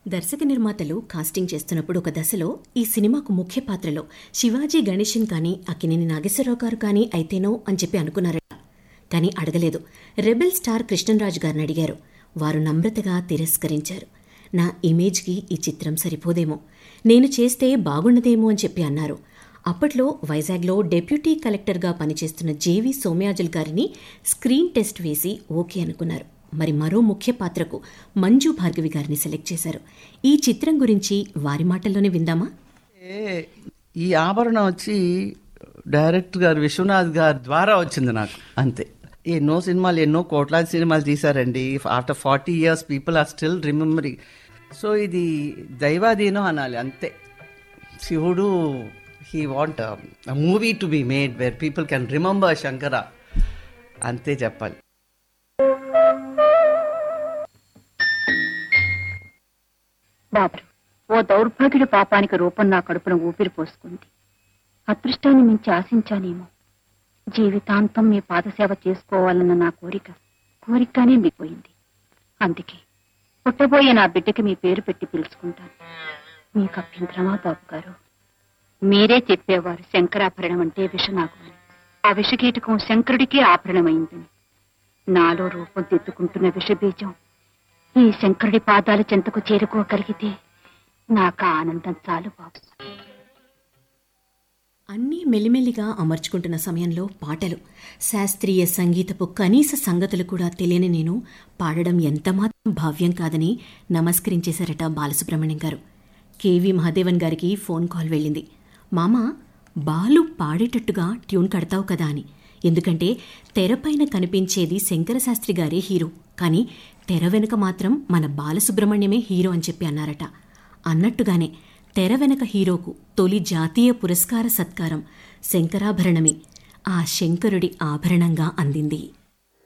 దర్శక నిర్మాతలు కాస్టింగ్ చేస్తున్నప్పుడు ఒక దశలో ఈ సినిమాకు ముఖ్య పాత్రలో శివాజీ గణేశన్ కానీ అక్కినేని నాగేశ్వరరావు గారు కానీ అయితేనో అని చెప్పి అనుకున్నారట కానీ అడగలేదు రెబెల్ స్టార్ కృష్ణరాజు గారిని అడిగారు వారు నమ్రతగా తిరస్కరించారు నా ఇమేజ్కి ఈ చిత్రం సరిపోదేమో నేను చేస్తే బాగుండదేమో అని చెప్పి అన్నారు అప్పట్లో వైజాగ్లో డెప్యూటీ కలెక్టర్గా పనిచేస్తున్న జేవి సోమయాజుల్ గారిని స్క్రీన్ టెస్ట్ వేసి ఓకే అనుకున్నారు మరి మరో ముఖ్య పాత్రకు మంజు భార్గవి గారిని సెలెక్ట్ చేశారు ఈ చిత్రం గురించి వారి మాటల్లోనే విందామా ఏ, ఈ ఆభరణం వచ్చి డైరెక్టర్ గారు విశ్వనాథ్ గారి ద్వారా వచ్చింది నాకు అంతే ఎన్నో సినిమాలు ఎన్నో కోట్లాది సినిమాలు తీశారండి after forty years people are still remembering so ఇది దైవాధీనం అనాలి అంతే Shivudu he want movie to be made where people can remember Shankara అంతే చెప్పాలి బాబరు ఓ దౌర్భాగ్యుడి పాపానికి రూపం నా కడుపున ఊపిరి పోసుకుంది అదృష్టాన్ని మించి ఆశించానేమో జీవితాంతం మీ పాదసేవ చేసుకోవాలన్న నా కోరిక కోరికగానే మిగిపోయింది అందుకే పుట్టబోయే నా బిడ్డకి మీ పేరు పెట్టి పిలుచుకుంటాను మీకు అభ్యంతరమా బాబు గారు మీరే చెప్పేవారు శంకరాభరణం అంటే విషనాగు అని ఆ విషకీటకం శంకరుడికే ఆభరణమైందని నాలో రూపం దిద్దుకుంటున్న విషబీజం ఈ శంకరుడి పాదాల చెంతకు చేరుకోగలిగితే నాకు ఆ ఆనందం చాలు బాబు అన్నీ మెల్లిమెల్లిగా అమర్చుకుంటున్న సమయంలో పాటలు శాస్త్రీయ సంగీతపు కనీస సంగతులు కూడా తెలియని నేను పాడడం ఎంతమాత్రం భావ్యం కాదని నమస్కరించేశారట బాలసుబ్రహ్మణ్యం గారు కేవి మహాదేవన్ గారికి ఫోన్ కాల్ వెళ్ళింది మామా బాలు పాడేటట్టుగా ట్యూన్ కడతావు కదా అని ఎందుకంటే తెరపైన కనిపించేది శంకరశాస్త్రి గారే హీరో కానీ తెర వెనుక మాత్రం మన బాలసుబ్రహ్మణ్యమే హీరో అని చెప్పి అన్నారట అన్నట్టుగానే తెర వెనక హీరోకు తొలి జాతీయ పురస్కార సత్కారం శంకరాభరణమే ఆ శంకరుడి ఆభరణంగా అందింది